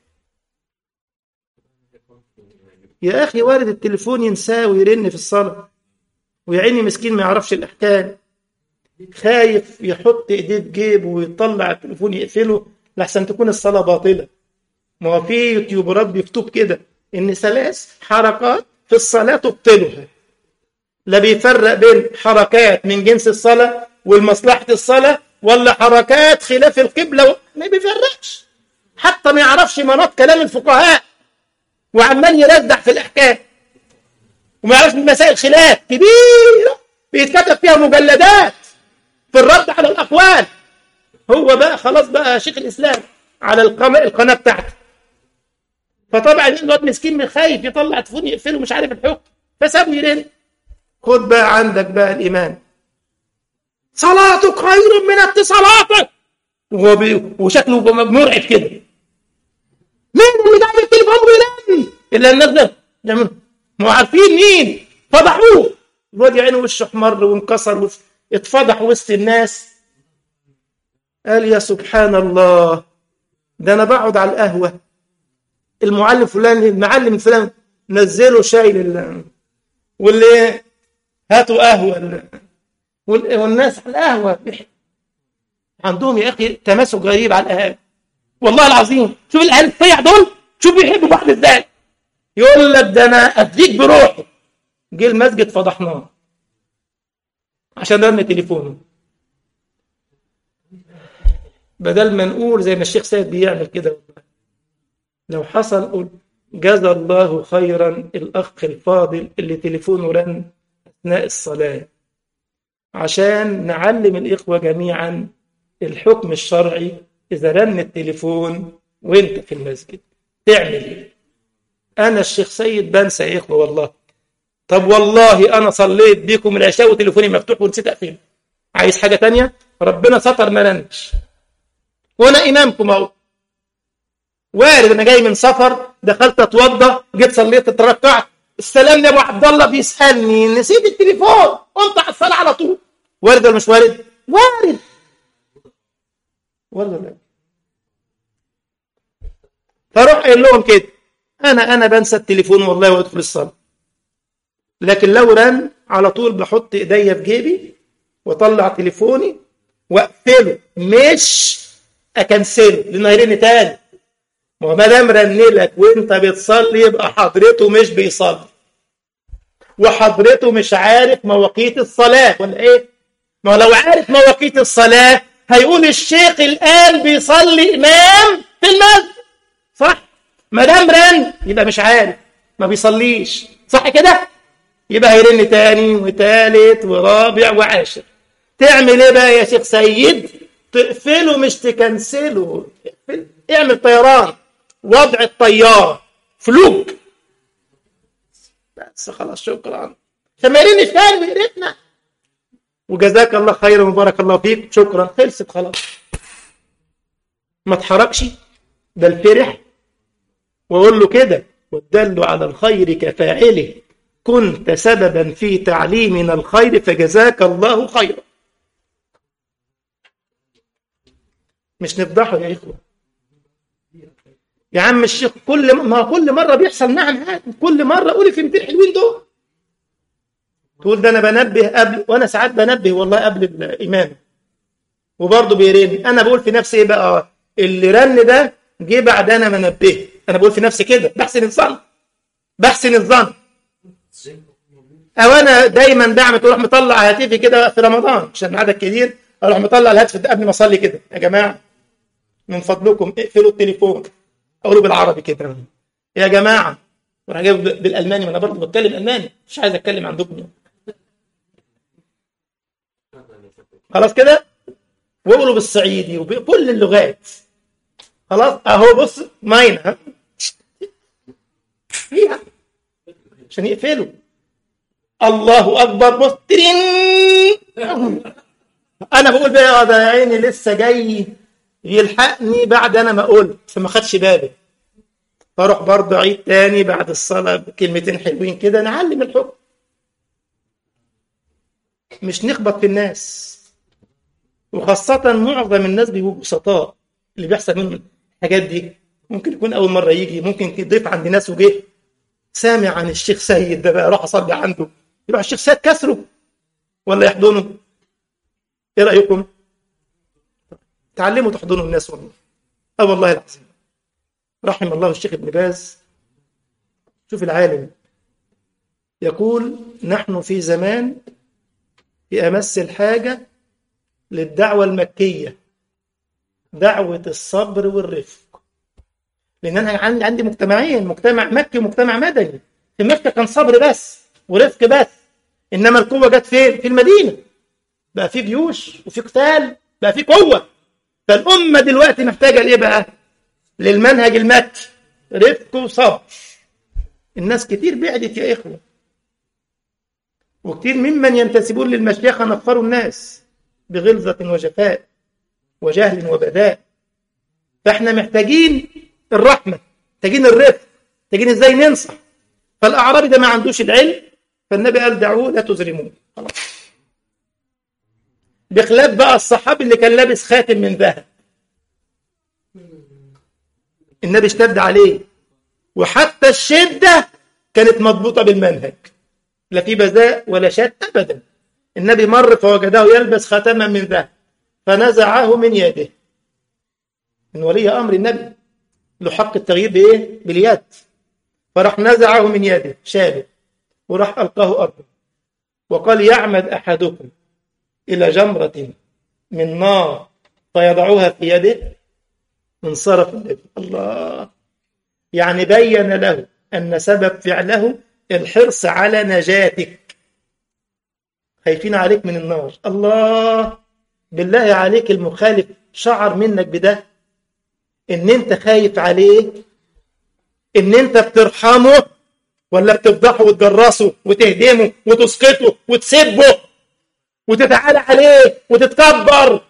يا أخي وارد التليفون ينساه ويرن في الصلاة ويعيني مسكين ما يعرفش الأحكام خايف يحط إيديه في جيبه ويطلع التليفون يقفله لحسن تكون الصلاة باطلة ما هو في يوتيوبرات بيكتب كده إن ثلاث حركات في الصلاة تبطلها لا بيفرق بين حركات من جنس الصلاة والمصلحة الصلاة ولا حركات خلاف القبلة و... ما بيفرقش حتى ما يعرفش مناط كلام الفقهاء وعمال يردح في الأحكام وما يعرفش من مسائل خلاف كبيرة بيتكتب فيها مجلدات في الرد على الأقوال هو بقى خلاص بقى شيخ الإسلام على القناة, القناة بتاعته فطبعا الواد مسكين خايف يطلع تليفون يقفله مش عارف الحكم فسابه يرن خد بقى عندك بقى الإيمان صلاتك خير من اتصالاتك وهو بي... وشكله مرعب كده مين اللي جاب التليفون ويرن الا الناس ده ما عارفين مين فضحوه الواد يا عينه وشه احمر وانكسر وف... اتفضح وسط الناس قال يا سبحان الله ده انا بقعد على القهوه المعلم فلان المعلم فلان نزله شاي لله واللي هاتوا قهوه والناس على القهوه عندهم يا اخي تماسك غريب على القهوه والله العظيم شوف الاهل الصيع دول شوف بيحبوا بعض ازاي يقول لك ده انا اديك بروحي جه المسجد فضحناه عشان رن تليفونه بدل ما نقول زي ما الشيخ سيد بيعمل كده لو حصل قول جزا الله خيرا الاخ الفاضل اللي تليفونه رن اثناء الصلاه عشان نعلم الاخوه جميعا الحكم الشرعي اذا رن التليفون وانت في المسجد تعمل ايه انا الشيخ سيد بنسى يا اخوه والله طب والله انا صليت بيكم العشاء وتليفوني مفتوح ونسيت اقفله عايز حاجه تانية ربنا ستر ما رنش وانا امامكم اهو وارد انا جاي من سفر دخلت اتوضى جيت صليت اتركعت استلمني ابو عبد الله بيسالني نسيت التليفون قمت على الصلاه على طول وارد ولا مش وارد؟ وارد ولا لا فاروح قايل لهم كده انا انا بنسى التليفون والله وادخل الصلاه لكن لو رن على طول بحط ايديا في جيبي واطلع تليفوني واقفله مش اكنسله لانه هيرن تاني ما هو ما دام رن لك وانت بتصلي يبقى حضرته مش بيصلي وحضرته مش عارف مواقيت الصلاه ولا ايه؟ ما هو لو عارف مواقيت الصلاه هيقول الشيخ الان بيصلي امام في المسجد صح؟ ما دام رن يبقى مش عارف ما بيصليش صح كده؟ يبقى هيرن تاني وتالت ورابع وعاشر تعمل ايه بقى يا شيخ سيد؟ تقفله مش تكنسله اعمل طيران وضع الطيار فلوك بس خلاص شكرا تمارين الثاني وقرفنا وجزاك الله خيرا وبارك الله فيك شكرا خلصت خلاص ما اتحركش ده الفرح واقول له كده والدل على الخير كفاعله كنت سببا في تعليمنا الخير فجزاك الله خيرا مش نفضحه يا اخوه يا عم الشيخ كل ما كل مره بيحصل نعم هات كل مره قولي كلمتين حلوين دول تقول ده انا بنبه قبل وانا ساعات بنبه والله قبل الامام وبرضه بيرن انا بقول في نفسي ايه بقى اللي رن ده جه بعد انا ما نبهت انا بقول في نفسي كده بحسن الظن بحسن الظن او انا دايما بعمل اروح مطلع هاتفي كده في رمضان عشان عدد كبير اروح مطلع الهاتف قبل ما اصلي كده يا جماعه من فضلكم اقفلوا التليفون اقوله بالعربي كده يا جماعه وانا جايب بالالماني ما انا برضه بتكلم الماني مش عايز اتكلم عندكم خلاص كده واقولوا بالصعيدي وبكل اللغات خلاص اهو بص ماينه فيها عشان يقفلوا الله اكبر بص انا بقول بقى ده يا عيني لسه جاي يلحقني بعد انا ما قلت فما خدش بالي فاروح برضه عيد تاني بعد الصلاه بكلمتين حلوين كده نعلم الحكم مش نخبط في الناس وخاصة معظم الناس بيبقوا بسطاء اللي بيحصل منهم الحاجات دي ممكن يكون أول مرة يجي ممكن يضيف عند ناس وجه سامع عن الشيخ سيد ده بقى راح أصلي عنده يروح الشيخ سيد كسره ولا يحضنه إيه رأيكم؟ تعلموا تحضنوا الناس والله أه والله العظيم رحم الله الشيخ ابن باز شوف العالم يقول نحن في زمان في أمس الحاجة للدعوة المكية دعوة الصبر والرفق لان انا عندي عندي مجتمعين مجتمع مكي ومجتمع مدني في مكه كان صبر بس ورفق بس انما القوه جت فين في المدينه بقى في جيوش وفي قتال بقى في قوه فالامه دلوقتي محتاجه لايه بقى للمنهج المكي رفق وصبر الناس كتير بعدت يا اخوه وكتير ممن ينتسبون للمشيخه نفروا الناس بغلظه وجفاء وجهل وبذاء فاحنا محتاجين الرحمه محتاجين الرفق محتاجين ازاي ننصح فالاعرابي ده ما عندوش العلم فالنبي قال دعوه لا تظلموه خلاص بخلاف بقى الصحابي اللي كان لابس خاتم من ذهب النبي اشتد عليه وحتى الشده كانت مضبوطه بالمنهج لا في بذاء ولا شد ابدا النبي مر فوجده يلبس خاتما من ذهب فنزعه من يده من ولي امر النبي له حق التغيير بايه باليد فراح نزعه من يده شاله وراح القاه ارضا وقال يعمد احدكم الى جمره من نار فيضعها في يده انصرف النبي الله يعني بين له ان سبب فعله الحرص على نجاتك خايفين عليك من النار الله بالله عليك المخالف شعر منك بده ان انت خايف عليه ان انت بترحمه ولا بتفضحه وتجرسه وتهدمه وتسقطه وتسبه وتتعالى عليه وتتكبر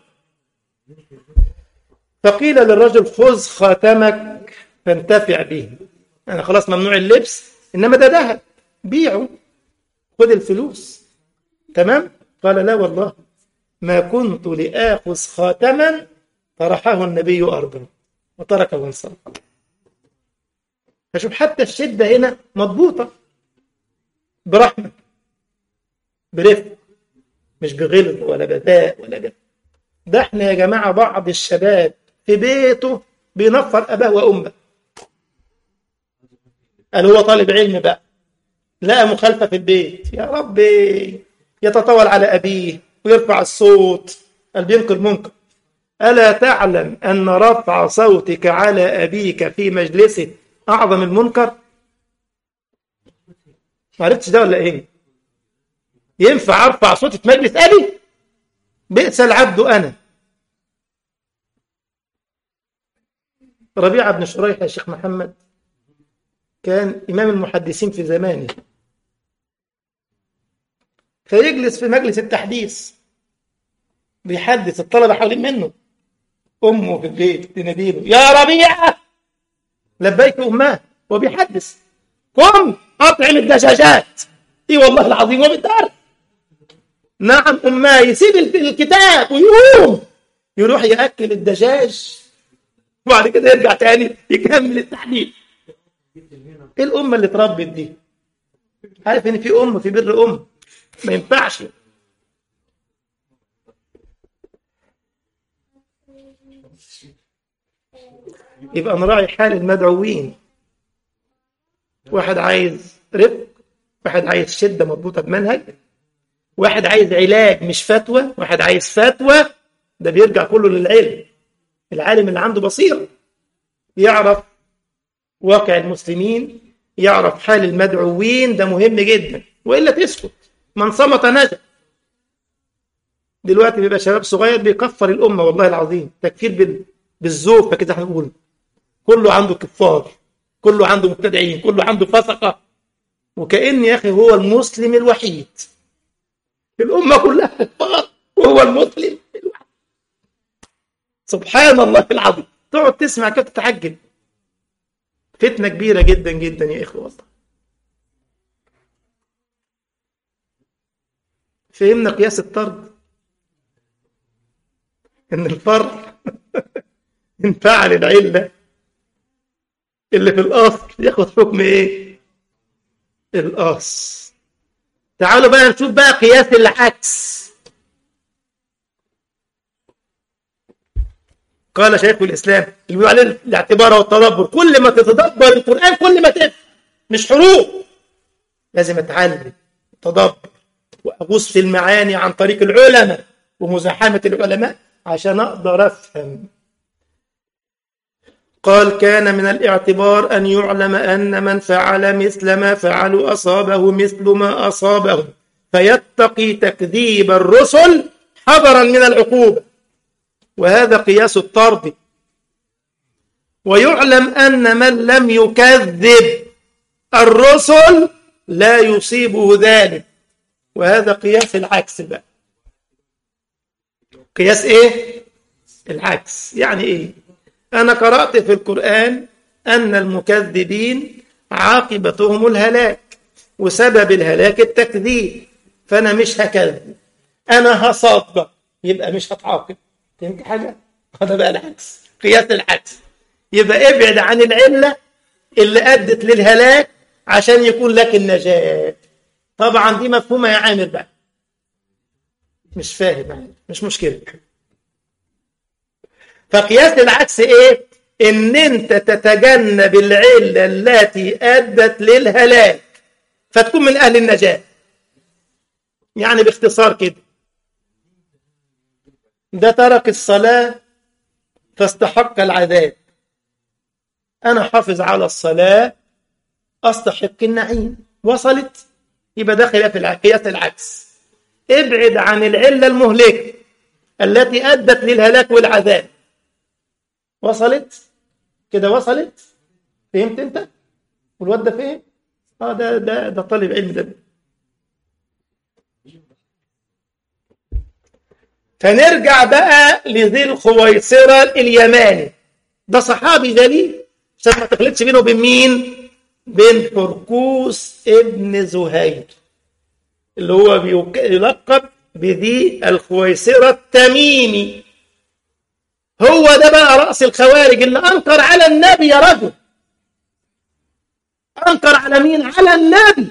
فقيل للرجل خذ خاتمك فانتفع به انا خلاص ممنوع اللبس انما ده ذهب بيعه خد الفلوس تمام قال لا والله ما كنت لآخذ خاتما طرحه النبي أرضا وتركه وانصرف فشوف حتى الشدة هنا مضبوطة برحمة برفق مش بغلظ ولا بذاء ولا جد ده احنا يا جماعة بعض الشباب في بيته بينفر أباه وأمه قال هو طالب علم بقى لقى مخالفة في البيت يا ربي يتطاول على أبيه ويرفع الصوت قال بينكر منكر ألا تعلم أن رفع صوتك على أبيك في مجلسه أعظم المنكر ما عرفتش ده ولا إيه ينفع أرفع صوتي في مجلس أبي بئس العبد أنا ربيعة بن شريح يا شيخ محمد كان إمام المحدثين في زمانه فيجلس في مجلس التحديث بيحدث الطلبة حوالين منه أمه في البيت تناديله يا ربيعة لبيك أماه وبيحدث قم أطعم الدجاجات إي والله العظيم وبالدار نعم أماه يسيب الكتاب ويقوم يروح يأكل الدجاج وبعد كده يرجع تاني يكمل التحديث ايه الأمة اللي اتربت دي عارف ان في أم في بر أم ما ينفعش يبقى نراعي حال المدعوين واحد عايز رفق واحد عايز شدة مربوطة بمنهج واحد عايز علاج مش فتوى واحد عايز فتوى ده بيرجع كله للعلم العالم اللي عنده بصيرة يعرف واقع المسلمين يعرف حال المدعوين ده مهم جدا وإلا تسكت من صمت نجا دلوقتي بيبقى شباب صغير بيكفر الأمة والله العظيم تكفير بال... بالزوفة كده احنا بنقول كله عنده كفار كله عنده مبتدعين كله عنده فسقة وكأن يا أخي هو المسلم الوحيد الأمة كلها كفار وهو المسلم الوحيد سبحان الله العظيم تقعد تسمع كده تتعجب فتنة كبيرة جدا جدا يا إخوة والله فهمنا قياس الطرد ان الفرع ان فعل العله اللي في الاصل ياخد حكم ايه الاصل تعالوا بقى نشوف بقى قياس العكس قال شيخ الاسلام اللي بيقول عليه الاعتبار والتدبر كل ما تتدبر القران كل ما تفهم مش حروف لازم اتعلم تدبر واغوص في المعاني عن طريق العلماء ومزاحمه العلماء عشان اقدر افهم قال كان من الاعتبار أن يعلم أن من فعل مثل ما فعلوا أصابه مثل ما أصابه فيتقي تكذيب الرسل حذرا من العقوبة وهذا قياس الطرد ويعلم أن من لم يكذب الرسل لا يصيبه ذلك وهذا قياس العكس بقى قياس ايه العكس يعني ايه انا قرأت في القرآن ان المكذبين عاقبتهم الهلاك وسبب الهلاك التكذيب فانا مش هكذب انا هصدق يبقى مش هتعاقب فهمت حاجة هذا بقى العكس قياس العكس يبقى ابعد عن العلة اللي أدت للهلاك عشان يكون لك النجاة طبعا دي مفهومة يا عامر بقى مش فاهم يعني مش مشكلة فقياس العكس ايه ان انت تتجنب العلة التي ادت للهلاك فتكون من اهل النجاة يعني باختصار كده ده ترك الصلاة فاستحق العذاب انا حافظ على الصلاة استحق النعيم وصلت يبقى ده خلاف قياس العكس ابعد عن العلة المهلكة التي أدت للهلاك والعذاب وصلت كده وصلت فهمت انت والواد ده فهم اه ده ده ده طالب علم ده فنرجع بقى لذي الخويصرة اليماني ده صحابي جليل عشان ما تخلطش بينه وبين مين بين حركوس ابن زهير اللي هو بيلقب بذي الخويصرة التميمي هو ده بقى رأس الخوارج اللي أنكر على النبي يا رجل أنكر على مين؟ على النبي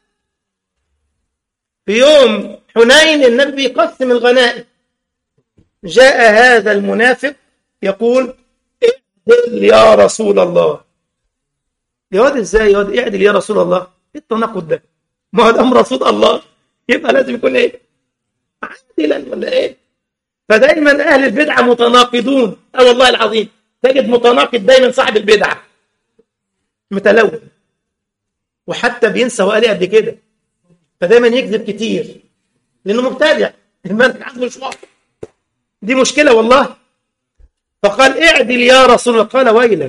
في يوم حنين النبي بيقسم الغنائم جاء هذا المنافق يقول اعدل يا رسول الله يا واد ازاي يا واد اعدل يا رسول الله ايه التناقض ده ما دام رسول الله يبقى لازم يكون ايه عادلا ولا ايه فدايما اهل البدعه متناقضون اه والله العظيم تجد متناقض دايما صاحب البدعه متلون وحتى بينسى هو قال ايه قبل كده فدايما يكذب كتير لانه مبتدع المنهج عنده مش واضح دي مشكله والله فقال اعدل يا رسول الله قال ويلك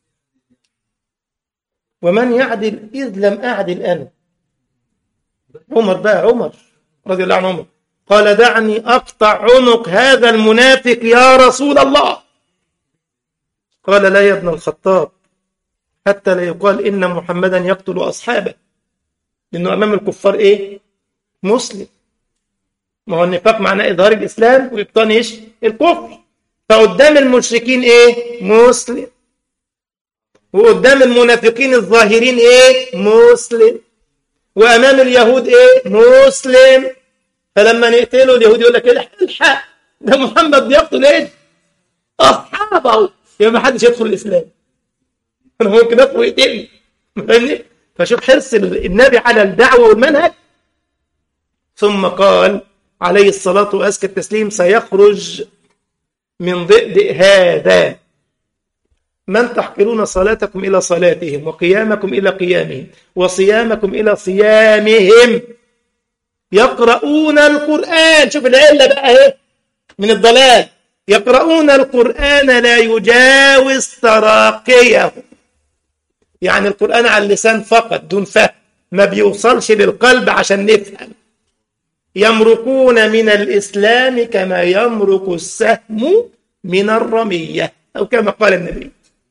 ومن يعدل اذ لم اعدل انا عمر بقى عمر رضي الله عنه عمر قال دعني اقطع عنق هذا المنافق يا رسول الله قال لا يا ابن الخطاب حتى لا يقال ان محمدا يقتل اصحابه لانه امام الكفار ايه مسلم ما هو النفاق معناه اظهار الاسلام وابطان ايش الكفر فقدام المشركين ايه مسلم وقدام المنافقين الظاهرين ايه مسلم وامام اليهود ايه مسلم فلما نقتله اليهود يقول لك الحق الحق ده محمد بيقتل ايه اصحابه يبقى ما حدش يدخل الاسلام انا ممكن ادخل ويقتلني فاهمني فشوف حرص النبي على الدعوه والمنهج ثم قال عليه الصلاه وازكى التسليم سيخرج من ضئضئ هذا من تحقرون صلاتكم إلى صلاتهم وقيامكم إلى قيامهم وصيامكم إلى صيامهم يقرؤون القرآن شوف العلة بقى اهي من الضلال يقرؤون القرآن لا يجاوز تراقيه يعني القرآن على اللسان فقط دون فهم ما بيوصلش للقلب عشان نفهم يمرقون من الإسلام كما يمرق السهم من الرمية أو كما قال النبي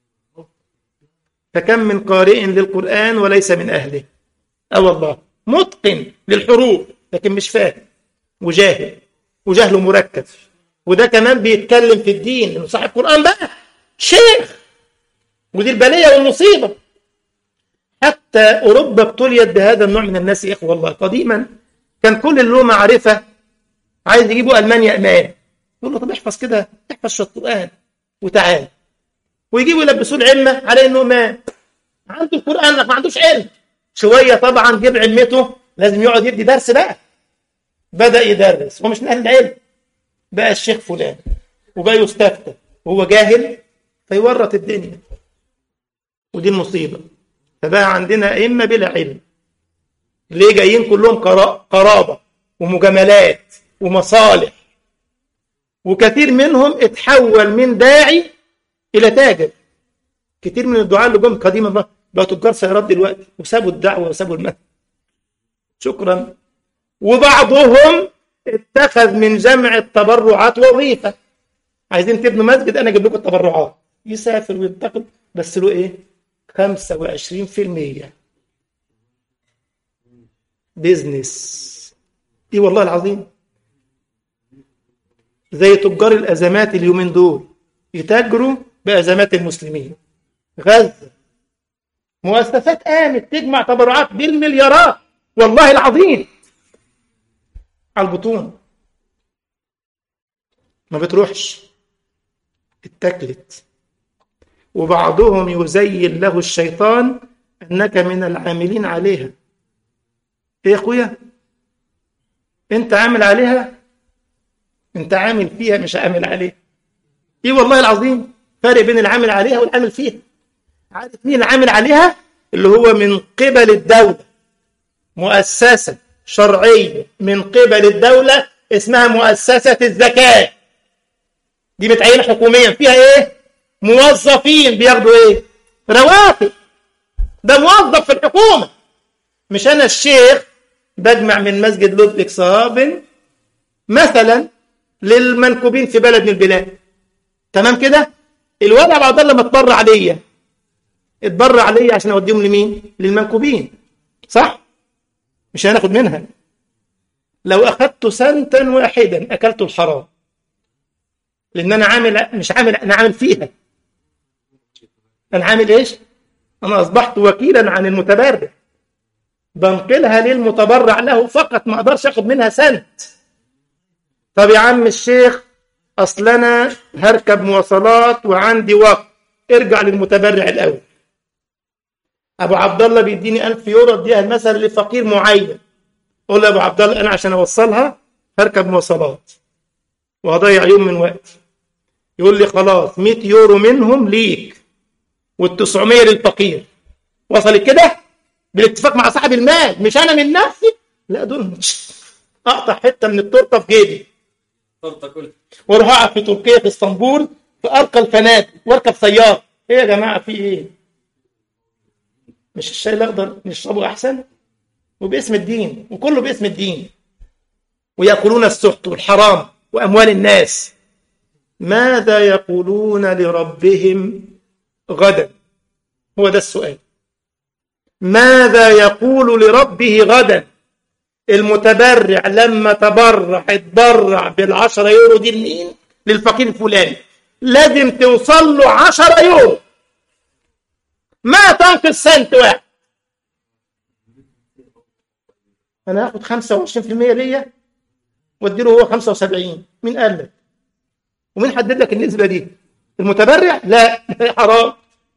فكم من قارئ للقرآن وليس من أهله أو الله متقن للحروف لكن مش فاهم وجاهل وجهله مركب وده كمان بيتكلم في الدين انه صاحب قرآن بقى شيخ ودي البلية والمصيبة حتى أوروبا ابتليت بهذا النوع من الناس يا إخوة والله قديما كان كل اللي له معرفة عايز يجيبوا ألمانيا أمان يقول له طب احفظ كده احفظ شوية قرآن وتعال ويجيبوا يلبسوه العلمة على إنه ما عنده القرآن ما عندوش علم شوية طبعا جيب علمته لازم يقعد يدي درس بقى بدأ يدرس هو مش من أهل العلم بقى الشيخ فلان وبقى يستفتى وهو جاهل فيورط الدنيا ودي المصيبة فبقى عندنا أئمة بلا علم ليه جايين كلهم قرابة ومجاملات ومصالح وكثير منهم اتحول من داعي إلى تاجر كتير من الدعاء اللي جم قديما بقى تجار سيارات دلوقتي وسابوا الدعوة وسابوا المهد شكرا وبعضهم اتخذ من جمع التبرعات وظيفة عايزين تبنوا مسجد أنا أجيب لكم التبرعات يسافر وينتقل بس له إيه 25% بيزنس ايه والله العظيم زي تجار الازمات اليومين دول يتاجروا بازمات المسلمين غزه مؤسسات قامت تجمع تبرعات بالمليارات والله العظيم على البطون ما بتروحش اتكلت وبعضهم يزين له الشيطان انك من العاملين عليها ايه يا اخويا انت عامل عليها انت عامل فيها مش عامل عليها ايه والله العظيم فرق بين العامل عليها والعامل فيها عارف مين العامل عليها اللي هو من قبل الدولة مؤسسة شرعية من قبل الدولة اسمها مؤسسة الزكاة دي متعينة حكوميا فيها ايه موظفين بياخدوا ايه رواتب ده موظف في الحكومة مش انا الشيخ بجمع من مسجد لودفيك صهابن مثلا للمنكوبين في بلد من البلاد تمام كده الواد ابو عبد الله متبرع ليا اتبرع ليا عشان اوديهم لمين للمنكوبين صح مش هناخد منها لو اخذت سنتا واحدا اكلت الحرام لان انا عامل مش عامل انا عامل فيها انا عامل ايش انا اصبحت وكيلا عن المتبرع بنقلها للمتبرع له فقط ما اقدرش اخد منها سنت طب يا عم الشيخ اصل انا هركب مواصلات وعندي وقت ارجع للمتبرع الاول ابو عبد الله بيديني 1000 يورو اديها مثلا لفقير معين قول له يا ابو عبد الله انا عشان اوصلها هركب مواصلات وهضيع يوم من وقتي يقول لي خلاص 100 يورو منهم ليك وال900 للفقير وصلت كده بالاتفاق مع صاحب المال مش انا من نفسي لا دول اقطع حته من التورته في جيبي واروح اقعد في تركيا في اسطنبول في ارقى الفنادق واركب سياره ايه يا جماعه في ايه مش الشاي الاخضر نشربه احسن وباسم الدين وكله باسم الدين وياكلون السحت والحرام واموال الناس ماذا يقولون لربهم غدا هو ده السؤال ماذا يقول لربه غدا المتبرع لما تبرع اتبرع بالعشرة يورو دي لمين للفقير الفلاني لازم توصل له عشرة يورو ما تنقص سنت واحد انا هاخد 25% ليا واديله هو 75 مين قال لك ومين حدد لك النسبة دي المتبرع لا حرام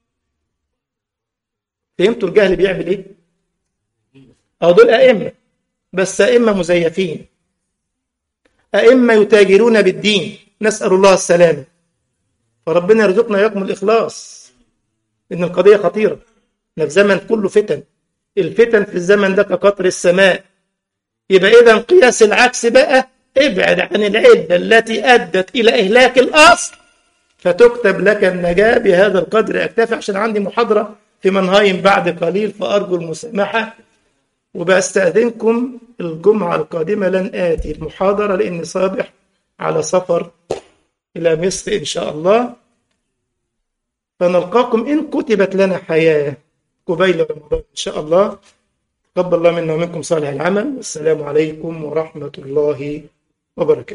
فهمتوا الجهل بيعمل ايه اه دول ائمه بس ائمه مزيفين ائمه يتاجرون بالدين نسال الله السلامه فربنا يرزقنا اياكم الاخلاص ان القضيه خطيره احنا في زمن كله فتن الفتن في الزمن ده كقطر السماء يبقى اذا قياس العكس بقى ابعد عن العله التي ادت الى اهلاك الاصل فتكتب لك النجاه بهذا القدر اكتفي عشان عندي محاضره في منهايم بعد قليل فأرجو المسامحة وبستأذنكم الجمعة القادمة لن آتي المحاضرة لأني صابح على سفر إلى مصر إن شاء الله فنلقاكم إن كتبت لنا حياة قبيل رمضان إن شاء الله تقبل الله منا ومنكم صالح العمل والسلام عليكم ورحمة الله وبركاته